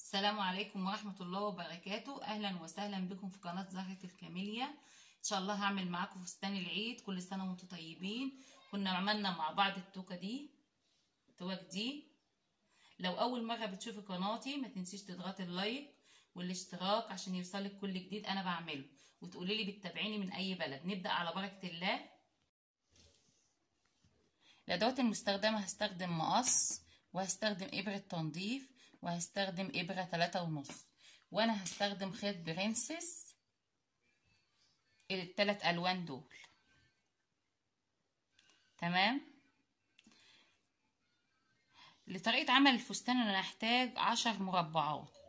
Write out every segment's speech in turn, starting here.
السلام عليكم ورحمة الله وبركاته أهلا وسهلا بكم في قناة زهرة الكاميليا إن شاء الله هعمل معاكم فستان العيد كل سنة وانتم طيبين كنا عملنا مع بعض التوكة دي التوك دي لو أول مرة بتشوفي قناتي ما تنسيش تضغطي اللايك والاشتراك عشان يوصلك كل جديد أنا بعمله وتقولي لي بتتابعيني من أي بلد نبدأ على بركة الله الأدوات المستخدمة هستخدم مقص وهستخدم إبرة تنظيف وهستخدم إبرة تلاتة ونص وأنا هستخدم خيط برنسس التلات ألوان دول تمام لطريقة عمل الفستان أنا هحتاج عشر مربعات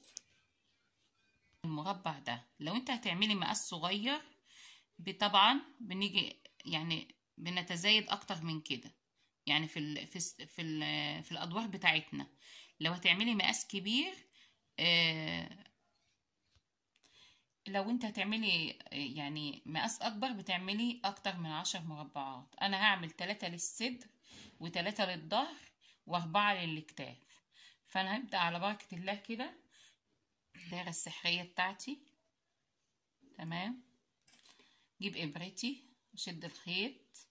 المربع ده لو انت هتعملي مقاس صغير طبعا بنيجي يعني بنتزايد اكتر من كده يعني في ال في ال في, ال في الادوار بتاعتنا لو هتعملي مقاس كبير آه لو انت هتعملي يعني مقاس اكبر بتعملي اكتر من عشر مربعات انا هعمل تلاتة للصدر وتلاتة للظهر واربعة للاكتاف فانا هبدأ على بركة الله كده الدايرة السحرية بتاعتي تمام جيب ابرتي اشد الخيط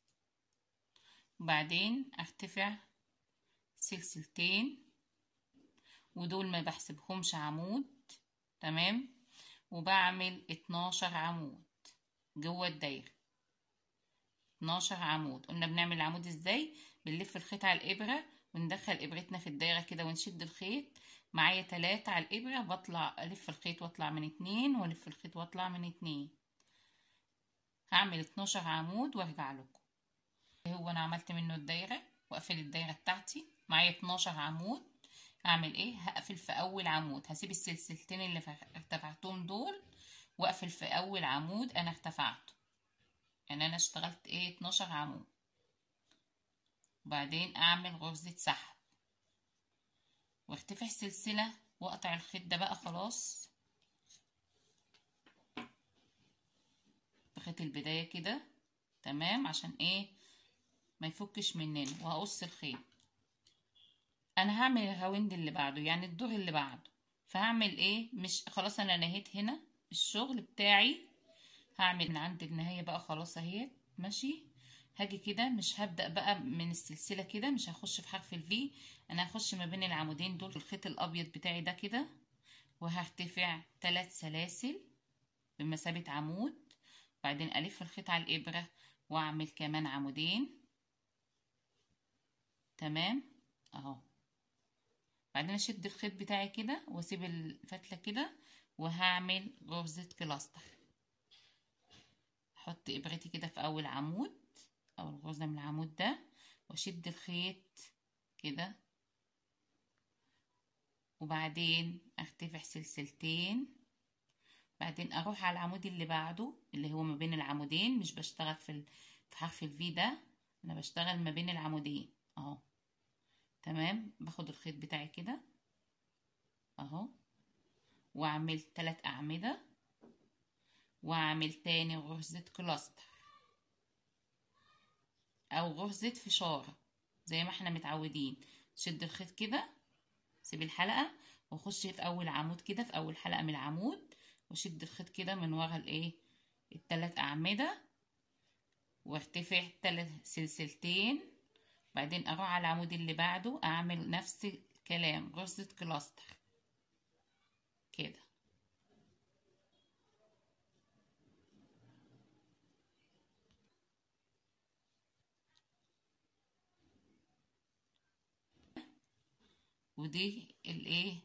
وبعدين ارتفع سلسلتين ودول ما بحسبهمش عمود تمام وبعمل اتناشر عمود جوه الدايرة اتناشر عمود قلنا بنعمل العمود ازاي بنلف الخيط على الابرة وندخل ابرتنا في الدايرة كده ونشد الخيط معايا تلاتة على الابرة بطلع الف الخيط واطلع من اتنين والف الخيط واطلع من اتنين هعمل اتناشر عمود وارجع لكم هو انا عملت منه الدايرة واقفل الدايرة بتاعتي معايا اتناشر عمود هعمل ايه هقفل في اول عمود هسيب السلسلتين اللي ارتفعتهم دول واقفل في اول عمود انا ارتفعته يعني انا اشتغلت ايه اتناشر عمود وبعدين اعمل غرزة سحب وارتفع سلسلة واقطع الخيط ده بقى خلاص بخيط البداية كده تمام عشان ايه ما يفكش مننا وهقص الخيط انا هعمل الراوند اللي بعده يعني الدور اللي بعده فهعمل ايه مش خلاص انا نهيت هنا الشغل بتاعي هعمل من عند النهاية بقى خلاص اهيت ماشي هاجي كده مش هبدأ بقى من السلسلة كده مش هخش في حرف الفي انا هخش ما بين العمودين دول الخيط الابيض بتاعي ده كده وهرتفع ثلاث سلاسل بمثابة عمود بعدين الف الخيط على الابرة واعمل كمان عمودين تمام اهو بعدين اشد الخيط بتاعي كده واسيب الفتلة كده وهعمل غرزة كلاستر احط ابرتي كده في اول عمود او الغرزة من العمود ده واشد الخيط كده وبعدين ارتفع سلسلتين بعدين اروح على العمود اللي بعده اللي هو ما بين العمودين مش بشتغل في في حرف الفي ده انا بشتغل ما بين العمودين اهو تمام باخد الخيط بتاعي كده اهو واعمل ثلاث اعمده واعمل تاني غرزه كلاستر او غرزه فشاره زي ما احنا متعودين شد الخيط كده سيب الحلقه واخش في اول عمود كده في اول حلقه من العمود واشد الخيط كده من ورا الايه الثلاث اعمده وارتفع ثلاث سلسلتين بعدين اروح على العمود اللي بعده اعمل نفس الكلام غرزة كلاستر كده ودي الايه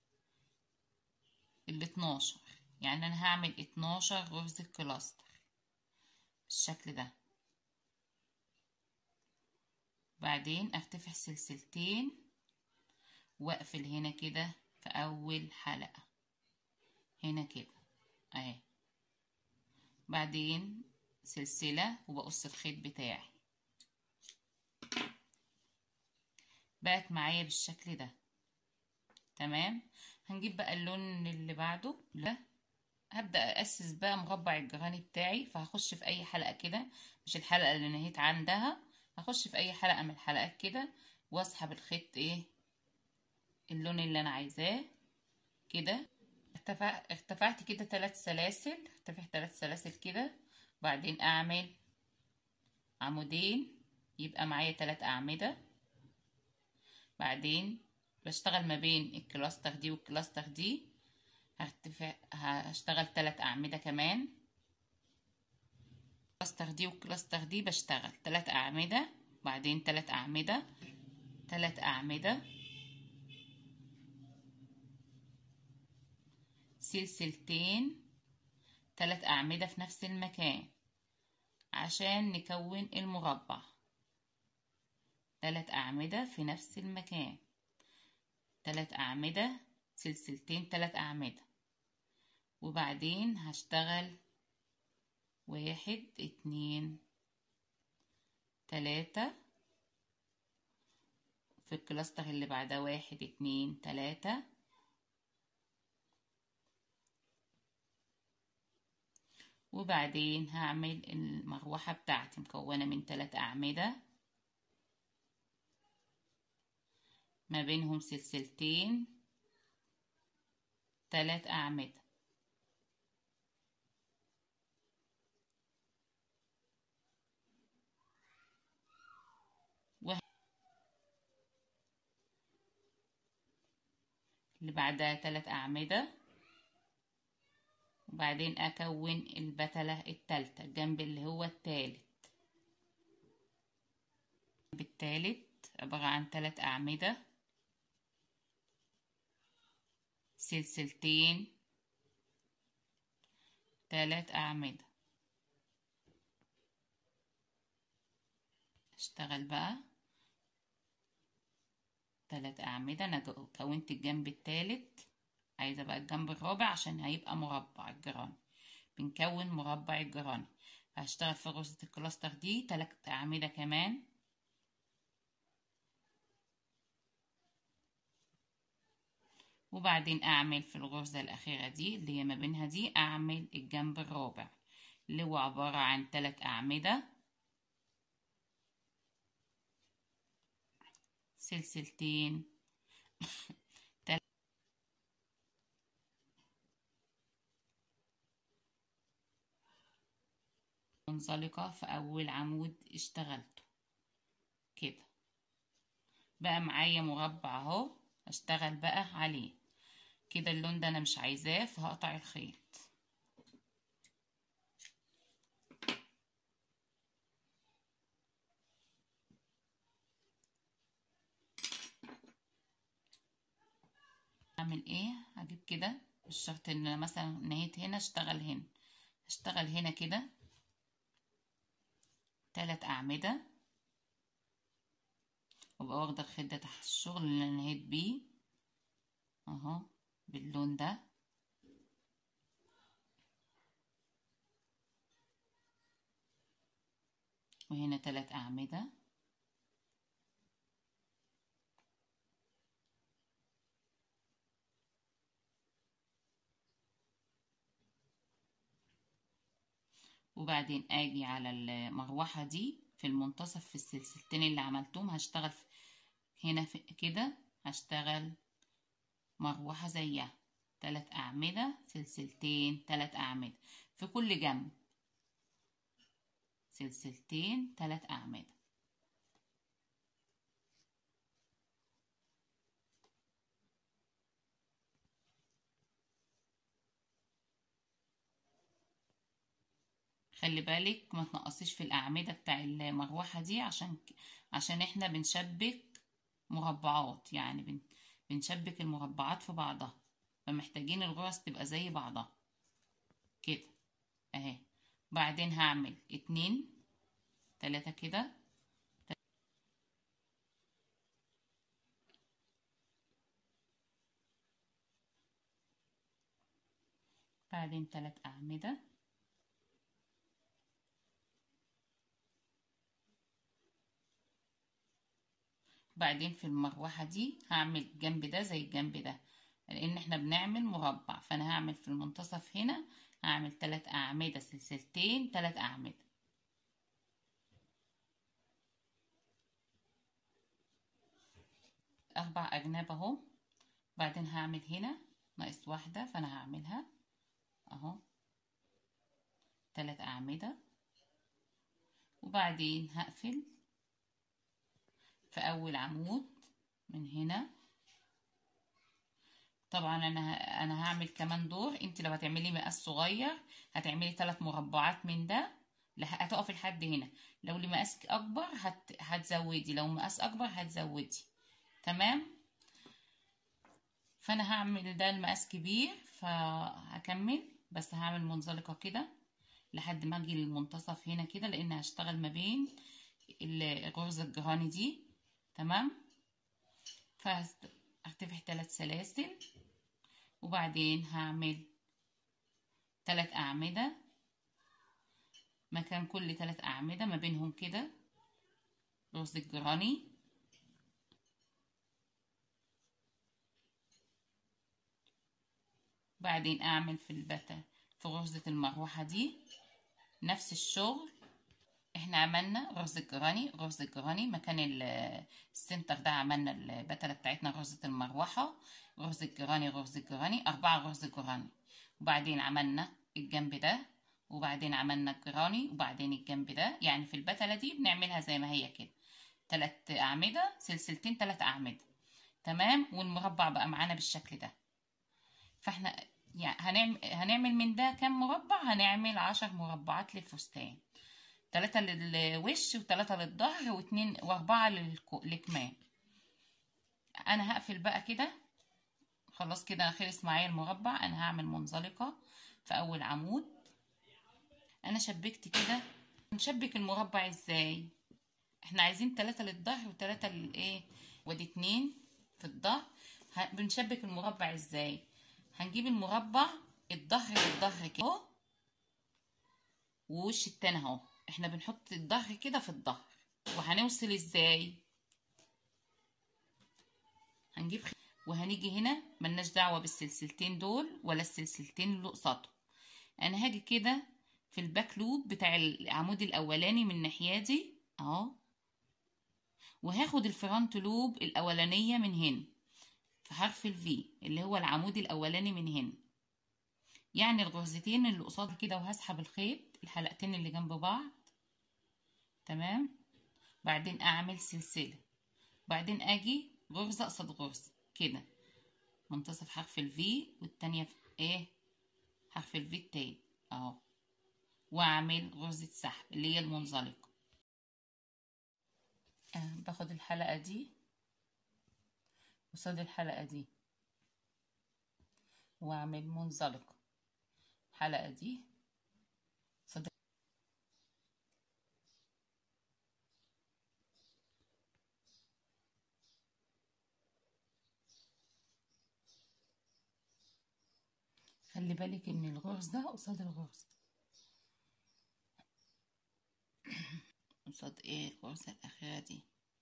ال 12 يعني انا هعمل 12 غرزة كلاستر بالشكل ده بعدين ارتفع سلسلتين واقفل هنا كده في اول حلقة هنا كده اهي بعدين سلسلة وبقص الخيط بتاعي بقت معايا بالشكل ده تمام هنجيب بقى اللون اللي بعده ده هبدأ أسس بقى مربع الجراني بتاعي فهخش في أي حلقة كده مش الحلقة اللي نهيت عندها هخش في اي حلقة من الحلقات كده واسحب الخيط ايه اللون اللي انا عايزاه كده ارتفع ارتفعت كده ثلاث سلاسل ارتفع ثلاث سلاسل كده بعدين اعمل عمودين يبقى معايا ثلاث اعمدة بعدين بشتغل ما بين الكلاستر دي والكلاستر دي هرتفع هشتغل ثلاث اعمدة كمان الكلاستر دي والكلاستر دي بشتغل ثلاث اعمدة بعدين ثلاث اعمدة ثلاث اعمدة سلسلتين ثلاث أعمدة في نفس المكان عشان نكون المربع ثلاث أعمدة في نفس المكان ثلاث أعمدة سلسلتين ثلاث أعمدة وبعدين هشتغل واحد اتنين تلاتة في الكلاستر اللي بعدها واحد اتنين تلاتة وبعدين هعمل المروحة بتاعتي مكونة من ثلاث أعمدة ما بينهم سلسلتين ثلاث أعمدة اللي بعدها ثلاث أعمدة وبعدين أكون البتلة التالتة الجنب اللي هو التالت بالتالت عبارة عن تلات أعمدة سلسلتين تلات أعمدة اشتغل بقى تلات أعمدة أنا كونت الجنب التالت عايزة بقى الجنب الرابع عشان هيبقى مربع الجراني بنكون مربع الجراني هشتغل في غرزة الكلاستر دي تلات أعمدة كمان وبعدين أعمل في الغرزة الأخيرة دي اللي هي ما بينها دي أعمل الجنب الرابع اللي هو عبارة عن تلات أعمدة سلسلتين منزلقة في أول عمود اشتغلته كده بقى معايا مربع اهو اشتغل بقى عليه كده اللون ده انا مش عايزاه فهقطع الخيط اعمل ايه هجيب كده مش شرط ان انا مثلا نهيت هنا اشتغل هنا اشتغل هنا كده تلات أعمدة وابقى واخدة الخيط ده تحت الشغل اللي انا نهيت بيه اهو باللون ده وهنا تلات أعمدة وبعدين اجي على المروحة دي في المنتصف في السلسلتين اللي عملتهم هشتغل هنا في كده هشتغل مروحة زيها تلات أعمدة سلسلتين تلات أعمدة في كل جنب سلسلتين تلات أعمدة خلي بالك ما تنقصيش في الأعمدة بتاع المروحة دي عشان عشان احنا بنشبك مربعات يعني بن بنشبك المربعات في بعضها فمحتاجين الغرز تبقى زي بعضها كده اهي بعدين هعمل اتنين تلاتة كده بعدين تلات أعمدة بعدين في المروحة دي هعمل الجنب ده زي الجنب ده لان احنا بنعمل مربع فانا هعمل في المنتصف هنا هعمل تلات اعمدة سلسلتين تلات اعمدة اربع اجناب اهو بعدين هعمل هنا ناقص واحدة فانا هعملها اهو تلات اعمدة وبعدين هقفل في اول عمود من هنا طبعا انا انا هعمل كمان دور انت لو هتعملي مقاس صغير هتعملي ثلاث مربعات من ده هتقفي لحد هنا لو لمقاس اكبر هت... هتزودي لو مقاس اكبر هتزودي تمام فانا هعمل ده المقاس كبير فهكمل بس هعمل منزلقه كده لحد ما اجي للمنتصف هنا كده لان هشتغل ما بين الغرزه الجراني دي تمام فهرتفع ثلاث سلاسل وبعدين هعمل ثلاث اعمده مكان كل ثلاث اعمده ما بينهم كده غرزه جراني بعدين اعمل في البتا في غرزة المروحة دي نفس الشغل احنا عملنا غرزة جراني غرزة جراني مكان السنتر ده عملنا البتلة بتاعتنا غرزة المروحة غرزة جراني غرزة جراني أربعة غرزة جراني وبعدين عملنا الجنب ده وبعدين عملنا الجراني وبعدين الجنب ده يعني في البتلة دي بنعملها زي ما هي كده تلات أعمدة سلسلتين تلات أعمدة تمام والمربع بقى معانا بالشكل ده فاحنا يعني هنعمل هنعمل من ده كام مربع هنعمل عشر مربعات للفستان تلاتة للوش وتلاتة للظهر واتنين واربعة للكمام انا هقفل بقى كده خلاص كده خلص معايا المربع انا هعمل منزلقة في اول عمود انا شبكت كده نشبك المربع ازاي احنا عايزين تلاتة للظهر وتلاتة للايه ودي اتنين في الظهر بنشبك المربع ازاي هنجيب المربع الظهر للظهر كده اهو ووش التاني اهو احنا بنحط الظهر كده في الظهر وهنوصل ازاي هنجيب خ... وهنيجي هنا ملناش دعوه بالسلسلتين دول ولا السلسلتين اللي قصادهم انا هاجي كده في الباك لوب بتاع العمود الاولاني من الناحيه دي اهو وهاخد الفرونت لوب الاولانيه من هنا في حرف الفي اللي هو العمود الاولاني من هنا يعني الغرزتين اللي قصاد كده وهسحب الخيط الحلقتين اللي جنب بعض تمام بعدين اعمل سلسله بعدين اجي غرزه قصاد غرزه كده منتصف حرف الفي والتانية في ايه حرف الفي التاني اهو واعمل غرزه سحب اللي هي المنزلقه آه باخد الحلقه دي قصاد الحلقة دي واعمل منزلقة الحلقة دي قصاد خلي بالك ان الغرز ده قصاد الغرز قصاد ايه الغرزة الاخيرة دي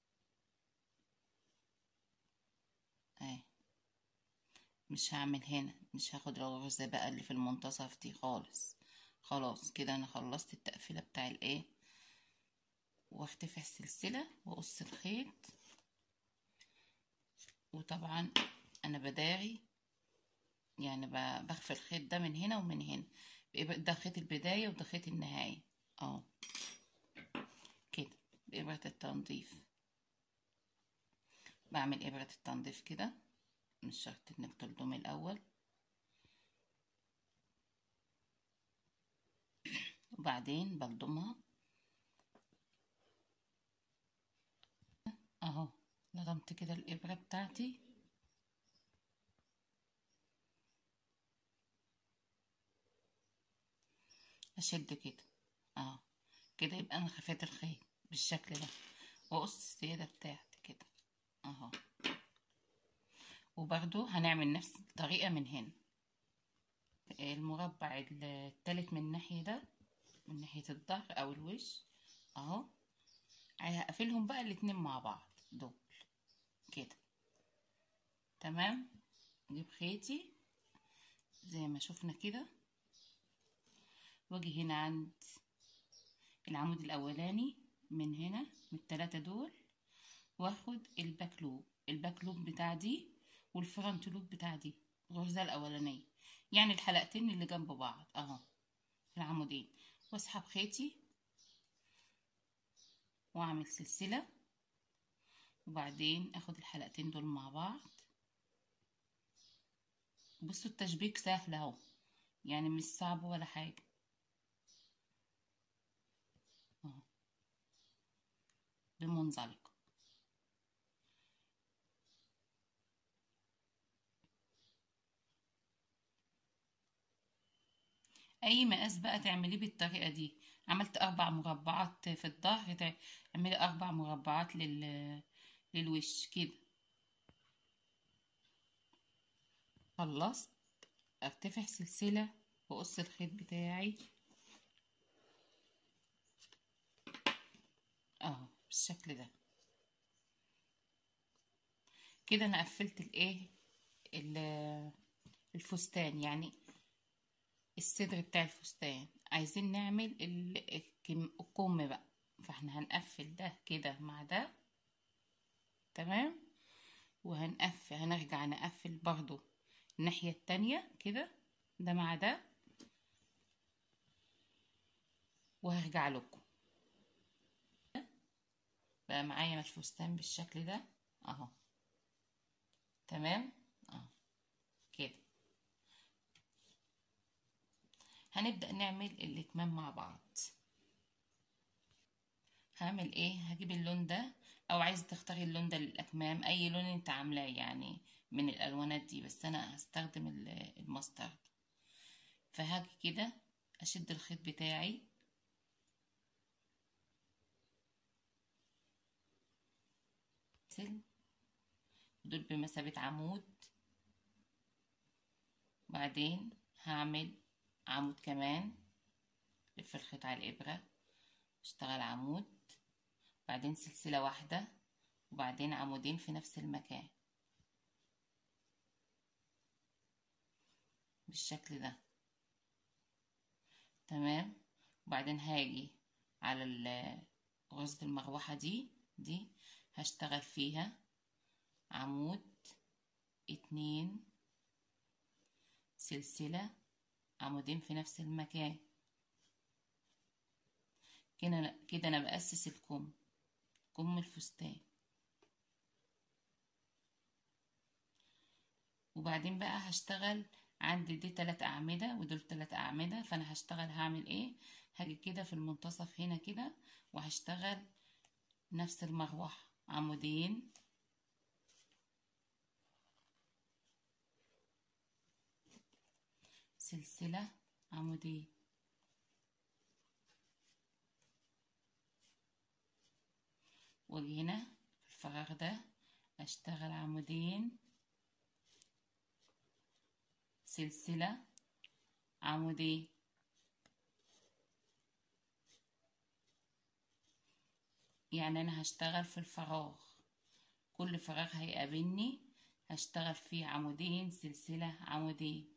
اهي مش هعمل هنا مش هاخد الغرزة بقى اللي في المنتصف دي خالص خلاص كده انا خلصت التقفيلة بتاع الايه واختفي السلسلة واقص الخيط وطبعا انا بداري يعني بخفي الخيط ده من هنا ومن هنا ده خيط البداية وده خيط النهاية اه كده بإبرة التنظيف بعمل إبرة التنظيف كده مش شرط انك تلضم الاول وبعدين بلضمها اهو لضمت كده الابرة بتاعتي اشد كده اهو كده يبقى انا خفيت الخيط بالشكل ده واقص السيادة بتاعتي كده اهو وبرضو هنعمل نفس الطريقة من هنا المربع التالت من الناحية ده من ناحية الظهر او الوش اهو هقفلهم بقى الاتنين مع بعض دول كده تمام اجيب خيطي زي ما شفنا كده واجي هنا عند العمود الاولاني من هنا من التلاتة دول واخد الباك لوب الباك لوب بتاع دي والفرونت لوب بتاع دي الغرزة الأولانية يعني الحلقتين اللي جنب بعض اهو العمودين واسحب خيطي واعمل سلسلة وبعدين اخد الحلقتين دول مع بعض بصوا التشبيك سهل اهو يعني مش صعب ولا حاجة اهو بمنزلقة اي مقاس بقى تعمليه بالطريقة دي عملت اربع مربعات في الظهر تعملي اربع مربعات لل للوش كده خلصت ارتفع سلسلة واقص الخيط بتاعي اهو بالشكل ده كده انا قفلت الايه الفستان يعني الصدر بتاع الفستان عايزين نعمل الكم بقى فاحنا هنقفل ده كده مع ده تمام وهنقفل هنرجع نقفل برضو الناحية التانية كده ده مع ده وهرجع لكم بقى معايا الفستان بالشكل ده اهو تمام اهو كده هنبدأ نعمل الاتمام مع بعض هعمل ايه هجيب اللون ده او عايز تختاري اللون ده للاكمام اي لون انت عاملاه يعني من الالوانات دي بس انا هستخدم الماسترد فهاجي كده اشد الخيط بتاعي دول بمثابة عمود بعدين هعمل عمود كمان لف الخيط على الإبرة اشتغل عمود بعدين سلسلة واحدة وبعدين عمودين في نفس المكان بالشكل ده تمام وبعدين هاجي على غرزة المروحة دي دي هشتغل فيها عمود اتنين سلسلة عمودين في نفس المكان كده كده انا بأسس الكم كم الفستان وبعدين بقى هشتغل عندي دي تلات أعمدة ودول تلات أعمدة فأنا هشتغل هعمل ايه هاجي كده في المنتصف هنا كده وهشتغل نفس المروحة عمودين سلسلة عمودين واجي هنا في الفراغ ده اشتغل عمودين سلسلة عمودين يعني انا هشتغل في الفراغ كل فراغ هيقابلني هشتغل فيه عمودين سلسلة عمودين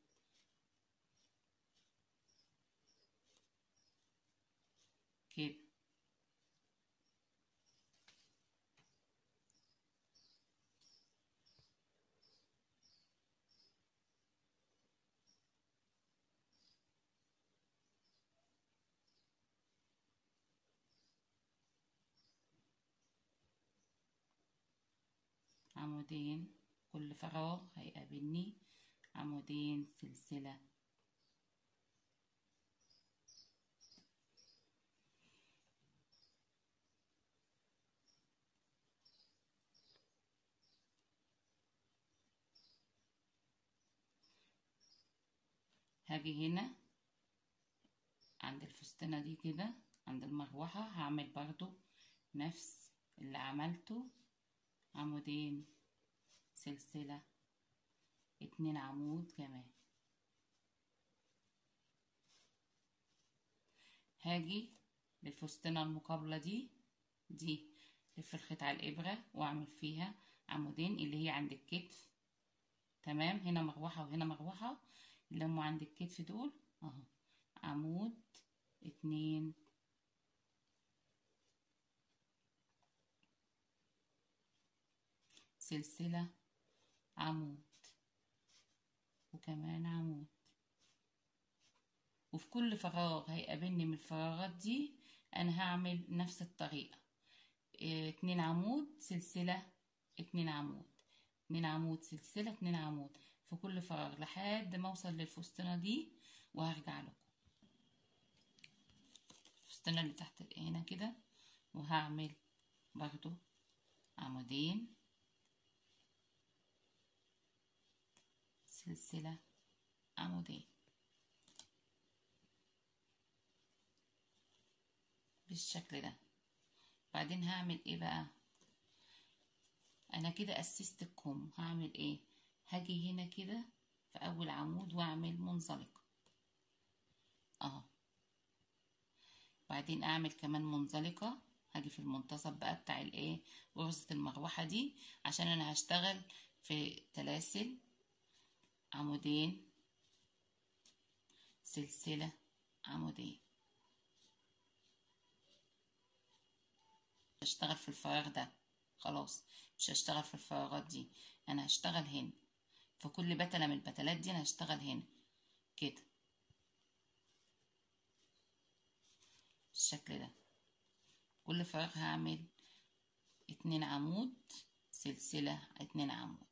كده عمودين كل فراغ هيقابلني عمودين سلسلة هاجي هنا عند الفستانة دي كده عند المروحة هعمل برضو نفس اللي عملته عمودين سلسلة اتنين عمود كمان هاجي للفستانة المقابلة دي دي لف الخيط على الإبرة وأعمل فيها عمودين اللي هي عند الكتف تمام هنا مروحة وهنا مروحة اللي هم عند الكتف دول اهو عمود اتنين سلسلة عمود كمان عمود وفي كل فراغ هيقابلني من الفراغات دي انا هعمل نفس الطريقة اه اتنين عمود سلسلة اتنين عمود اتنين عمود سلسلة اتنين عمود في كل فراغ لحد ما اوصل للفستانة دي وهرجع لكم الفستانة اللي تحت هنا كده وهعمل برضو عمودين سلسلة عمودين بالشكل ده بعدين هعمل ايه بقى انا كده اسست الكم هعمل ايه هاجي هنا كده في اول عمود واعمل منزلقة اهو بعدين اعمل كمان منزلقة هاجي في المنتصف بقى بتاع الايه غرزة المروحة دي عشان انا هشتغل في سلاسل عمودين سلسلة عمودين هشتغل في الفراغ ده خلاص مش هشتغل في الفراغات دي انا هشتغل هنا في كل بتلة من البتلات دي انا هشتغل هنا كده بالشكل ده كل فراغ هعمل اتنين عمود سلسلة اتنين عمود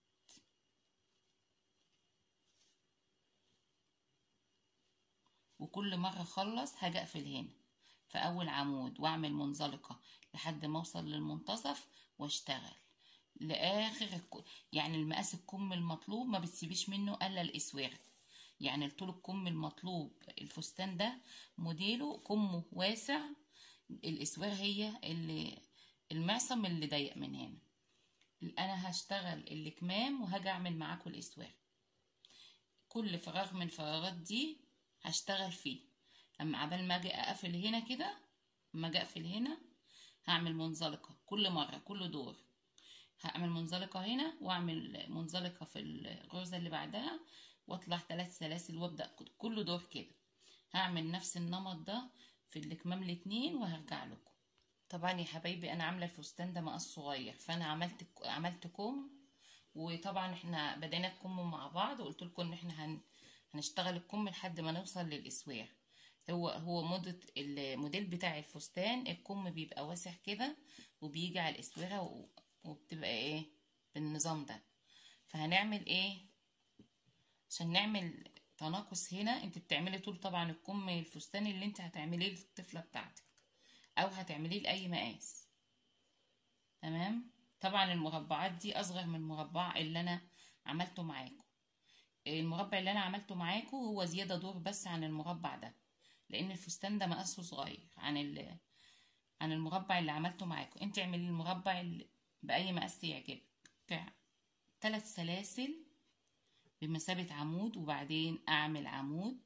وكل مرة اخلص هاجي اقفل هنا في اول عمود واعمل منزلقة لحد ما اوصل للمنتصف واشتغل لاخر الك... يعني المقاس الكم المطلوب ما بتسيبيش منه الا الاسوار يعني طول الكم المطلوب الفستان ده موديله كمه واسع الاسوار هي اللي المعصم اللي ضيق من هنا انا هشتغل الكمام وهاجي اعمل معاكم الاسوار كل فراغ من الفراغات دي هشتغل فيه اما عبال ما اجي اقفل هنا كده اما اجي اقفل هنا هعمل منزلقه كل مره كل دور هعمل منزلقه هنا واعمل منزلقه في الغرزه اللي بعدها واطلع ثلاث سلاسل وابدا كل دور كده هعمل نفس النمط ده في الكمام الاتنين وهرجع لكم طبعا يا حبايبي انا عامله الفستان ده مقاس صغير فانا عملت عملت كم وطبعا احنا بدينا الكم مع بعض وقلت لكم ان احنا هن هنشتغل الكم لحد ما نوصل للاسوار هو هو مدة الموديل بتاع الفستان الكم بيبقى واسع كده وبيجي على الاسوره وبتبقى ايه بالنظام ده فهنعمل ايه عشان نعمل تناقص هنا انت بتعملي طول طبعا الكم الفستان اللي انت هتعمليه للطفله بتاعتك او هتعمليه لاي مقاس تمام طبعا المربعات دي اصغر من المربع اللي انا عملته معاكم المربع اللي انا عملته معاكم هو زياده دور بس عن المربع ده لان الفستان ده مقاسه صغير عن ال عن المربع اللي عملته معاكم انت اعملي المربع اللي باي مقاس يعجبك بتاع ثلاث سلاسل بمثابة عمود وبعدين اعمل عمود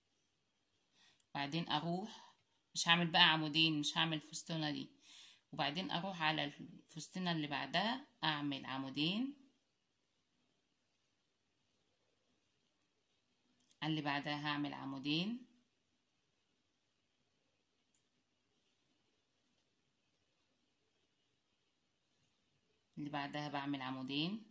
بعدين اروح مش هعمل بقى عمودين مش هعمل الفستانة دي وبعدين اروح على الفستانة اللي بعدها اعمل عمودين اللي بعدها هعمل عمودين اللي بعدها بعمل عمودين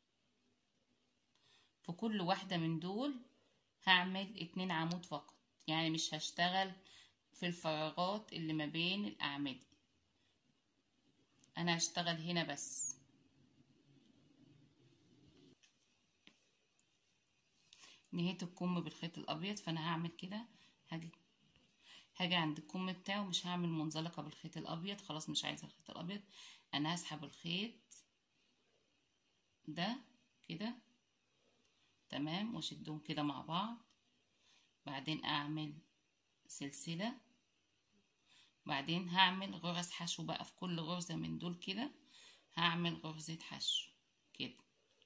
في كل واحدة من دول هعمل اتنين عمود فقط يعني مش هشتغل في الفراغات اللي ما بين الأعمدة أنا هشتغل هنا بس نهيت الكم بالخيط الأبيض فأنا هعمل كده هاجي هاجي عند الكم بتاعه مش هعمل منزلقة بالخيط الأبيض خلاص مش عايزة الخيط الأبيض أنا هسحب الخيط ده كده تمام واشدهم كده مع بعض بعدين اعمل سلسلة بعدين هعمل غرز حشو بقى في كل غرزة من دول كده هعمل غرزة حشو كده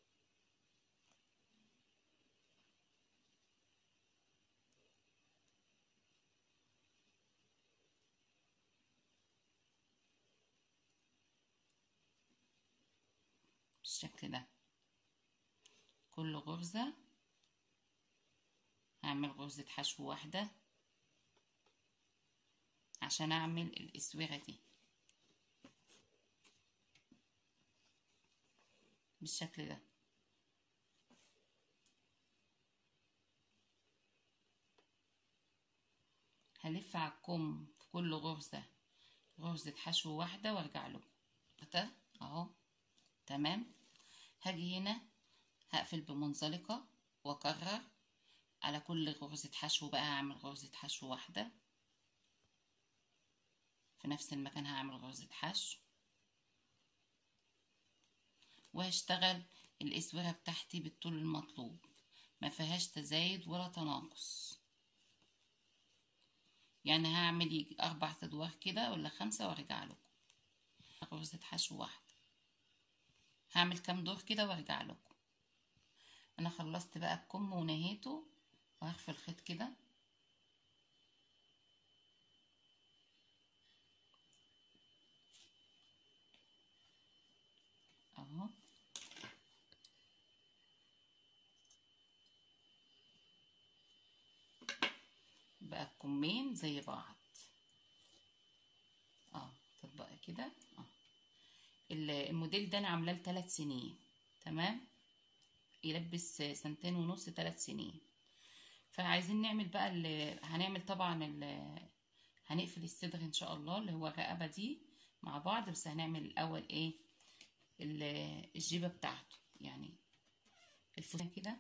بالشكل ده كل غرزة هعمل غرزة حشو واحدة عشان اعمل الاسوره دي بالشكل ده هلف على الكم في كل غرزة غرزة حشو واحدة وارجع له ده اهو تمام هاجي هنا هقفل بمنزلقة واكرر على كل غرزة حشو بقى هعمل غرزة حشو واحدة في نفس المكان هعمل غرزة حشو وهشتغل الاسورة بتاعتي بالطول المطلوب ما فيهاش تزايد ولا تناقص يعني هعمل يجي اربع ادوار كده ولا خمسة وارجع لكم غرزة حشو واحدة هعمل كام دور كده وارجع لكم انا خلصت بقى الكم ونهيته وهخفي الخيط كده اهو بقى الكمين زي بعض اه طبقها كده اه الموديل ده انا عاملاه لثلاث سنين تمام يلبس سنتين ونص ثلاث سنين فعايزين نعمل بقى اللي هنعمل طبعا اللي هنقفل الصدر ان شاء الله اللي هو الرقبه دي مع بعض بس هنعمل الاول ايه الجيبه بتاعته يعني الفستان كده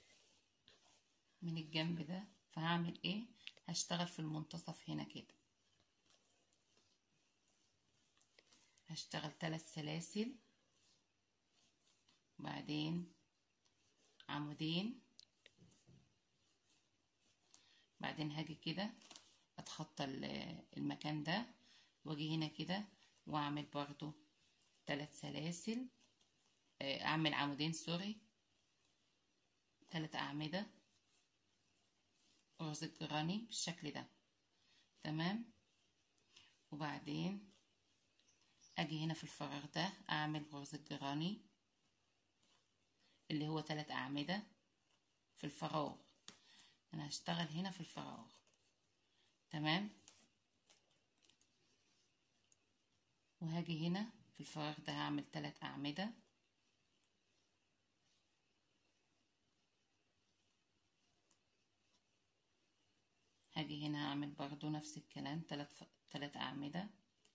من الجنب ده فهعمل ايه هشتغل في المنتصف هنا كده هشتغل ثلاث سلاسل بعدين عمودين بعدين هاجي كده اتخطى المكان ده واجي هنا كده واعمل برضو ثلاث سلاسل اعمل عمودين سوري ثلاث اعمده غرزة جراني بالشكل ده تمام وبعدين اجي هنا في الفراغ ده اعمل غرزة جراني اللي هو ثلاث اعمدة في الفراغ انا هشتغل هنا في الفراغ تمام وهاجي هنا في الفراغ ده هعمل ثلاث اعمدة هاجي هنا هعمل برضو نفس الكلام تلات ف... تلات أعمدة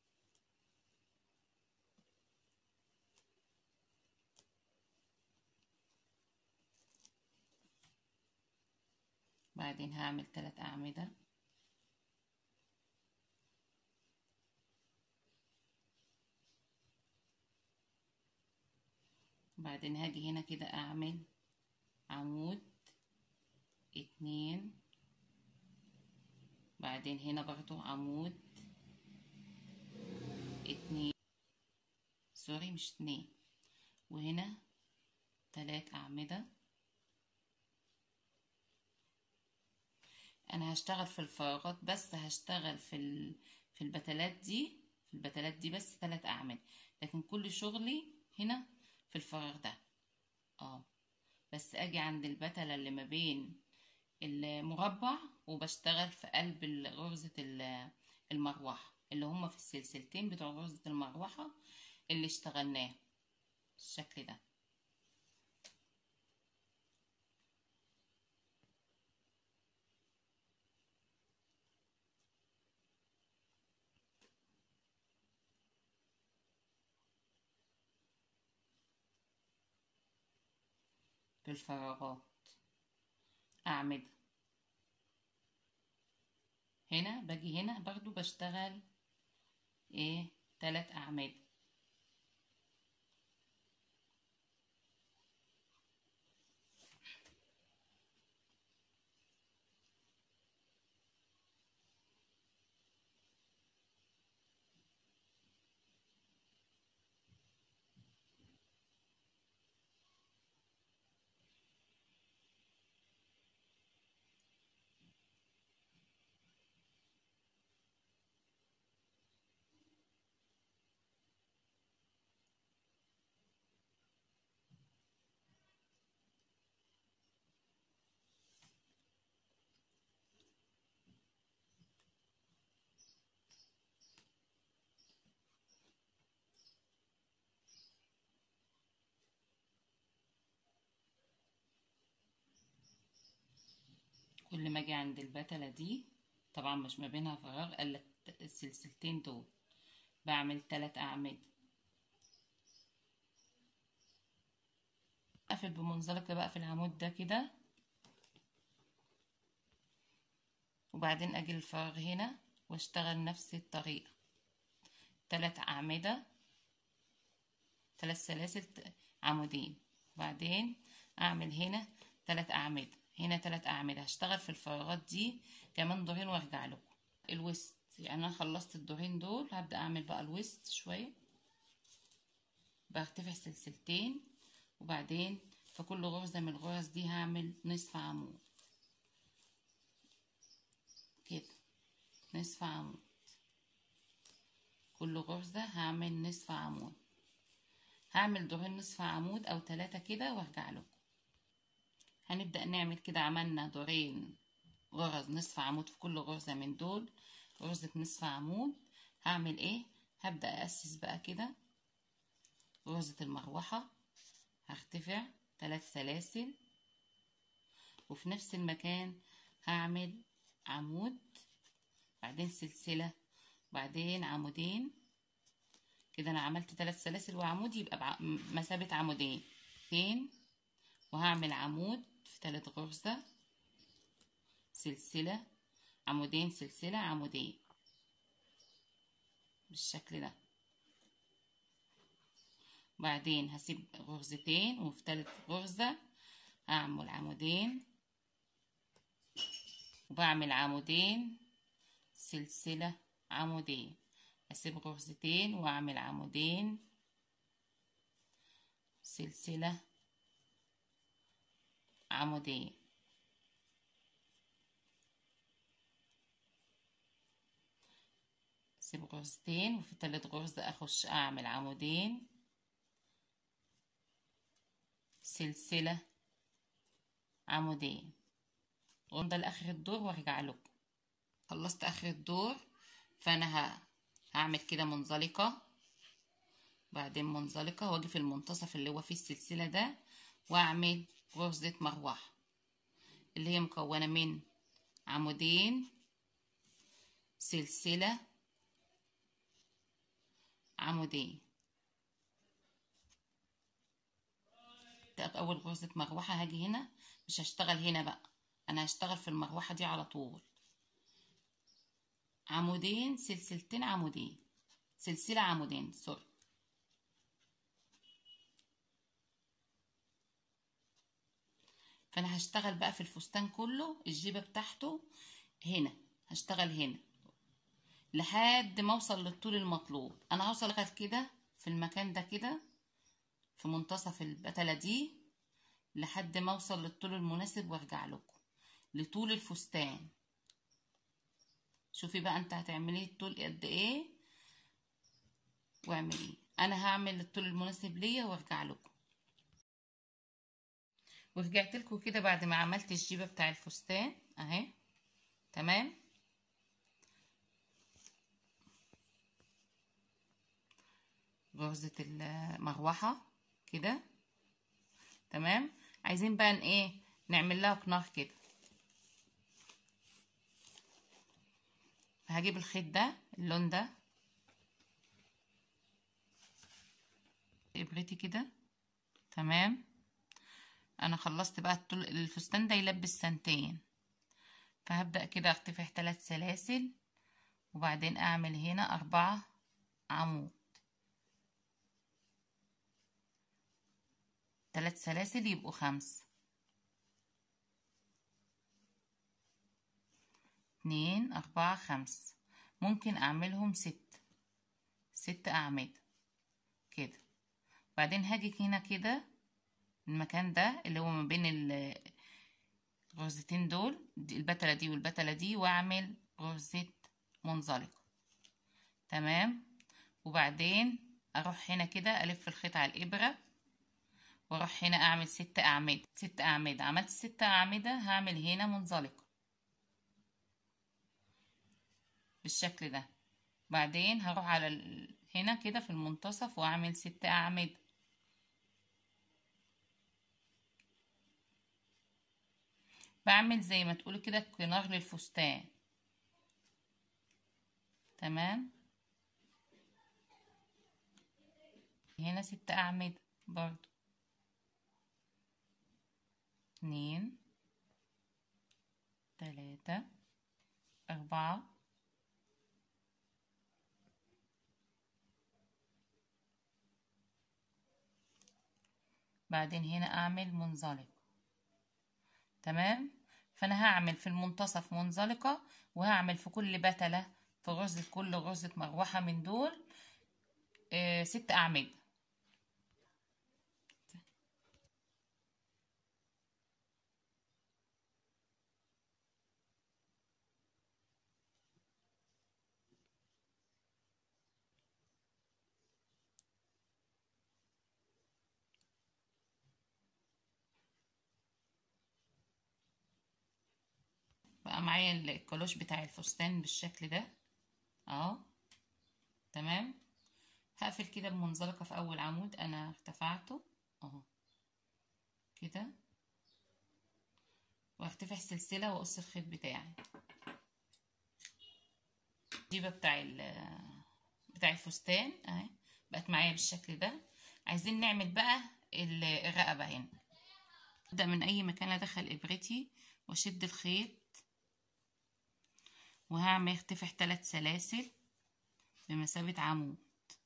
بعدين هعمل تلات أعمدة بعدين هاجي هنا كده أعمل عمود اتنين بعدين هنا برضو عمود اتنين سوري مش اتنين وهنا تلات أعمدة أنا هشتغل في الفراغات بس هشتغل في ال... في البتلات دي في البتلات دي بس تلات أعمدة لكن كل شغلي هنا في الفراغ ده اه بس أجي عند البتلة اللي ما بين المربع وبشتغل في قلب غرزة المروحة اللي هما في السلسلتين بتوع غرزة المروحة اللي اشتغلناه بالشكل ده في الفراغات أعمدة هنا باجي هنا برضو بشتغل ايه تلات أعمدة كل ما اجي عند البتلة دي طبعا مش ما بينها فراغ الا السلسلتين دول بعمل تلات اعمدة اقفل بمنزلقة بقى في العمود ده كده وبعدين اجي الفراغ هنا واشتغل نفس الطريقة تلات اعمدة تلات سلاسل عمودين وبعدين اعمل هنا تلات اعمدة هنا تلات اعمدة هشتغل في الفراغات دي كمان دورين وارجع لكم الوسط يعني انا خلصت الدورين دول هبدأ اعمل بقى الوسط شوية برتفع سلسلتين وبعدين في كل غرزة من الغرز دي هعمل نصف عمود كده نصف عمود كل غرزة هعمل نصف عمود هعمل دورين نصف عمود او ثلاثة كده وارجع لكم هنبدأ نعمل كده عملنا دورين غرز نصف عمود في كل غرزة من دول غرزة نصف عمود هعمل ايه هبدأ أسس بقى كده غرزة المروحة هرتفع ثلاث سلاسل وفي نفس المكان هعمل عمود بعدين سلسلة بعدين عمودين كده انا عملت ثلاث سلاسل وعمود يبقى مسافة عمودين اتنين وهعمل عمود في ثلاث غرزة سلسلة عمودين سلسلة عمودين بالشكل ده بعدين هسيب غرزتين وفي تالت غرزة هعمل عمودين وبعمل عمودين سلسلة عمودين اسيب غرزتين واعمل عمودين سلسلة عمودين اسيب غرزتين وفي تالت غرزة اخش اعمل عمودين سلسلة عمودين وامضى لاخر الدور وارجع لكم خلصت اخر الدور فانا هعمل كده منزلقة بعدين منزلقة واجي في المنتصف اللي هو فيه السلسلة ده واعمل غرزة مروحة اللي هي مكونة من عمودين سلسلة عمودين اول غرزة مروحة هاجي هنا مش هشتغل هنا بقى انا هشتغل في المروحة دي على طول عمودين سلسلتين عمودين سلسلة عمودين سوري فانا هشتغل بقى في الفستان كله الجيبة بتاعته هنا هشتغل هنا لحد ما اوصل للطول المطلوب انا هوصل لغايه كده في المكان ده كده في منتصف البتلة دي لحد ما اوصل للطول المناسب وارجع لكم لطول الفستان شوفي بقى انت هتعملي الطول قد ايه واعمليه انا هعمل الطول المناسب ليا وارجع لكم ورجعت لكم كده بعد ما عملت الجيبه بتاع الفستان اهي تمام غرزه المروحه كده تمام عايزين بقى ايه نعمل لها كنار كده هجيب الخيط ده اللون ده ابرتي كده تمام انا خلصت بقى الطول الفستان ده يلبس سنتين فهبدأ كده ارتفع ثلاث سلاسل وبعدين اعمل هنا اربعة عمود ثلاث سلاسل يبقوا خمس اتنين اربعة خمس ممكن اعملهم ست ست اعمدة كده بعدين هاجي هنا كده المكان ده اللي هو ما بين الغرزتين دول البتلة دي والبتلة دي واعمل غرزة منزلقة تمام وبعدين اروح هنا كده الف الخيط على الابرة واروح هنا اعمل ست اعمدة ست اعمدة عملت ست اعمدة هعمل هنا منزلقة بالشكل ده بعدين هروح على ال... هنا كده في المنتصف واعمل ست اعمدة بعمل زي ما تقولوا كده كنار للفستان تمام هنا ست أعمدة برضو اتنين تلاتة أربعة بعدين هنا أعمل منزلقة تمام فأنا هعمل في المنتصف منزلقة وهعمل في كل بتلة في غرزة كل غرزة مروحة من دول آه ست أعمدة بقى معايا الكلوش بتاع الفستان بالشكل ده اهو تمام هقفل كده بمنزلقة في اول عمود انا ارتفعته اهو كده وارتفع سلسلة واقص الخيط بتاعي الجيبة بتاع بتاع الفستان اهي بقت معايا بالشكل ده عايزين نعمل بقى الرقبة هنا ابدأ من اي مكان ادخل ابرتي واشد الخيط وهعمل ارتفع ثلاث سلاسل بمثابة عمود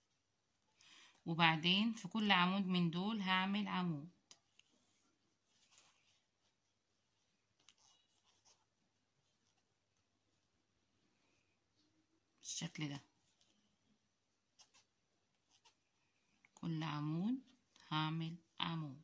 وبعدين في كل عمود من دول هعمل عمود بالشكل ده كل عمود هعمل عمود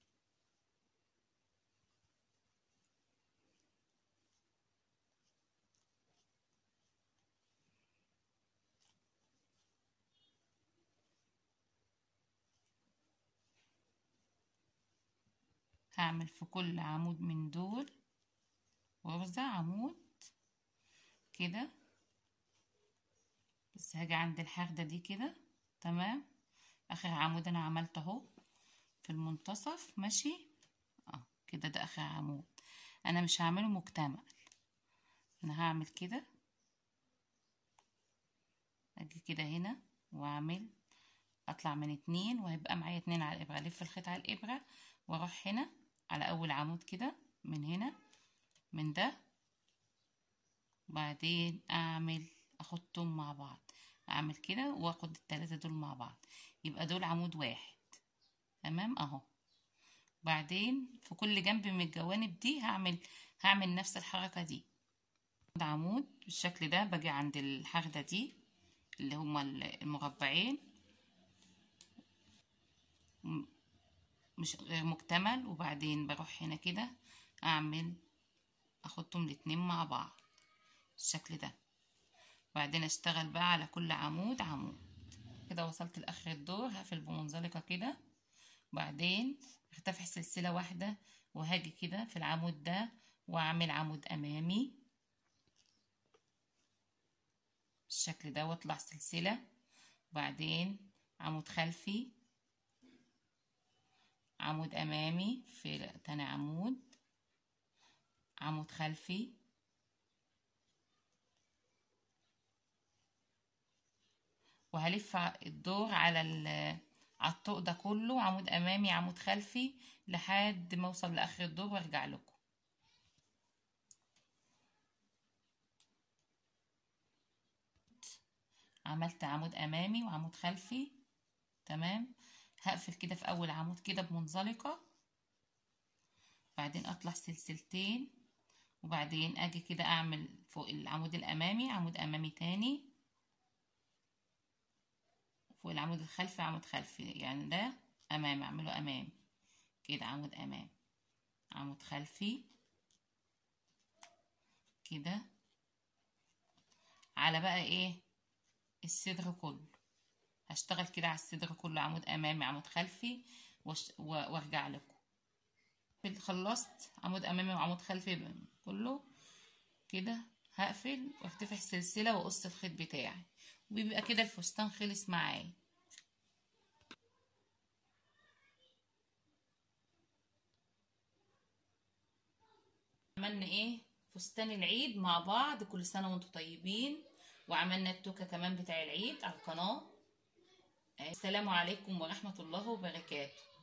هعمل في كل عمود من دول غرزة عمود كده بس هاجي عند الحردة دي كده تمام اخر عمود انا عملته اهو في المنتصف ماشي اه كده ده اخر عمود انا مش هعمله مكتمل انا هعمل كده اجي كده هنا واعمل اطلع من اتنين وهيبقى معايا اتنين على الابره الف الخيط على الابره واروح هنا على اول عمود كده من هنا من ده وبعدين اعمل احطهم مع بعض اعمل كده واخد التلاتة دول مع بعض يبقى دول عمود واحد تمام اهو بعدين في كل جنب من الجوانب دي هعمل هعمل نفس الحركة دي عمود بالشكل ده باجي عند الحردة دي اللي هما المربعين مش غير مكتمل وبعدين بروح هنا كده اعمل احطهم الاتنين مع بعض بالشكل ده وبعدين اشتغل بقى على كل عمود عمود كده وصلت لاخر الدور هقفل بمنزلقة كده وبعدين ارتفع سلسلة واحدة وهاجي كده في العمود ده واعمل عمود امامي بالشكل ده واطلع سلسلة وبعدين عمود خلفي عمود امامي في تاني عمود عمود خلفي وهلف الدور على على الطوق ده كله عمود امامي عمود خلفي لحد ما اوصل لاخر الدور وارجع لكم عملت عمود امامي وعمود خلفي تمام هقفل كده في اول عمود كده بمنزلقة بعدين اطلع سلسلتين وبعدين اجي كده اعمل فوق العمود الامامي عمود امامي تاني فوق العمود الخلفي عمود خلفي يعني ده امامي اعمله امامي كده عمود امامي عمود خلفي كده على بقى ايه الصدر كله هشتغل كده على الصدر كله عمود امامي عمود خلفي وارجع لكم خلصت عمود امامي وعمود خلفي كله كده هقفل وارتفع السلسله واقص الخيط بتاعي وبيبقى كده الفستان خلص معايا عملنا ايه فستان العيد مع بعض كل سنه وانتم طيبين وعملنا التوكة كمان بتاع العيد على القناة السلام عليكم ورحمة الله وبركاته